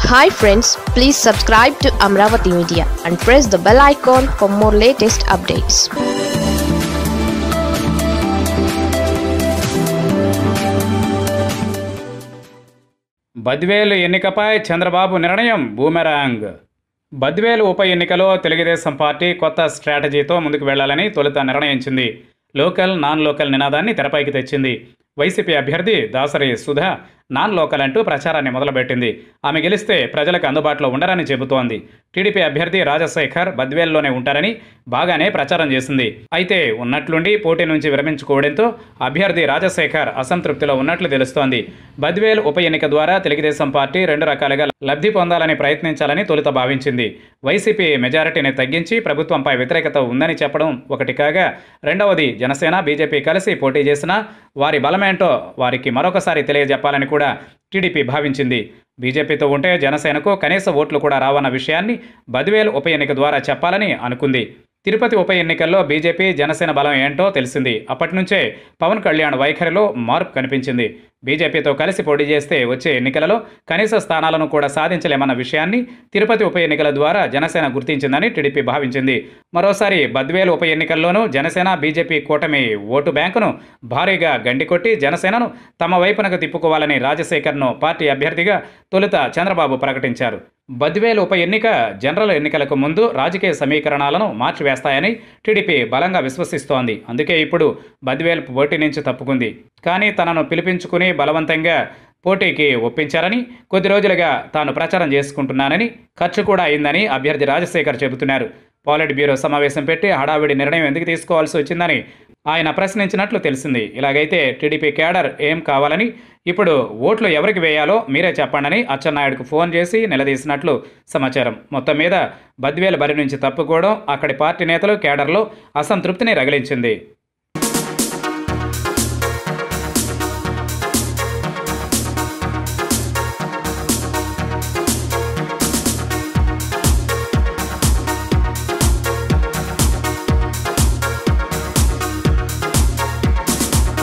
hi friends please subscribe to Amaravati media and press the bell icon for more latest updates Badvel ఎన్నికపై చంద్రబాబు నిర్ణయం boomerang Badvel ఉప ఎన్నికలో Telugu Desam party కొత్త స్ట్రాటజీతో ముందుకు వెళ్లాలని తొలుత నిర్ణయించింది లోకల్ నాన్ లోకల్ నినాదాన్ని తెరపైకి తెచ్చింది వైసీపీ అభ్యర్థి దాసరి సుధా నాన్ లోకల్ అంటూ ప్రచారాన్ని మొదలుపెట్టింది ఆమె గెలిస్తే ప్రజలకు అందుబాటులో ఉండరని చెబుతోంది టీడీపీ అభ్యర్థి రాజశేఖర్ బద్వేల్లోనే ఉంటారని బాగానే ప్రచారం చేసింది అయితే ఉన్నట్లుండి పోటీ నుంచి విరమించుకోవడంతో అభ్యర్థి రాజశేఖర్ అసంతృప్తిలో ఉన్నట్లు తెలుస్తోంది బద్వేల్ ఉప ఎన్నిక ద్వారా తెలుగుదేశం పార్టీ రెండు రకాలుగా లబ్ధి పొందాలని ప్రయత్నించాలని తొలుత భావించింది వైసీపీ మెజారిటీని తగ్గించి ప్రభుత్వంపై వ్యతిరేకత ఉందని చెప్పడం ఒకటి కాగా రెండవది జనసేన బీజేపీ కలిసి పోటీ చేసినా వారి బలమేంటో వారికి మరొకసారి తెలియజెప్పాలని కూడా టీడీపీ భావించింది బీజేపీతో ఉంటే జనసేనకు కనీస ఓట్లు కూడా రావన్న విషయాన్ని బదివేలు ఉప ఎన్నిక ద్వారా చెప్పాలని అనుకుంది తిరుపతి ఉప ఎన్నికల్లో బీజేపీ జనసేన బలం ఏంటో తెలిసింది అప్పటి నుంచే పవన్ కళ్యాణ్ వైఖరిలో మార్పు కనిపించింది బీజేపీతో కలిసి పోటీ చేస్తే వచ్చే ఎన్నికలలో కనీస స్థానాలను కూడా సాధించలేమన్న విషయాన్ని తిరుపతి ఉప ఎన్నికల ద్వారా జనసేన గుర్తించిందని టీడీపీ భావించింది మరోసారి బద్వేలు ఉప ఎన్నికల్లోనూ జనసేన బీజేపీ కూటమి ఓటు బ్యాంకును భారీగా గండికొట్టి జనసేనను తమ వైపునకు తిప్పుకోవాలని రాజశేఖర్ను పార్టీ అభ్యర్థిగా తొలుత చంద్రబాబు ప్రకటించారు బద్వేలు ఉప ఎన్నిక జనరల్ ఎన్నికలకు ముందు రాజకీయ సమీకరణాలను మార్చివేస్తాయని టీడీపీ బలంగా విశ్వసిస్తోంది అందుకే ఇప్పుడు బద్వేల్ పోటీ నుంచి తప్పుకుంది కానీ తనను పిలిపించుకుని బలవంతంగా పోటీకి ఒప్పించారని కొద్ది రోజులుగా తాను ప్రచారం చేసుకుంటున్నానని ఖర్చు కూడా అయిందని అభ్యర్థి రాజశేఖర్ చెబుతున్నారు పాలిట్ బ్యూరో సమావేశం పెట్టి హడావిడి నిర్ణయం ఎందుకు తీసుకోవాల్సి వచ్చిందని ఆయన ప్రశ్నించినట్లు తెలిసింది ఇలాగైతే టీడీపీ కేడర్ ఏం కావాలని ఇప్పుడు ఓట్లు ఎవరికి వేయాలో మీరే చెప్పండని అచ్చెన్నాయుడుకు ఫోన్ చేసి నిలదీసినట్లు సమాచారం మొత్తం మీద బద్వేల బరి నుంచి తప్పుకోవడం అక్కడి పార్టీ నేతలు కేడర్లో అసంతృప్తిని రగిలించింది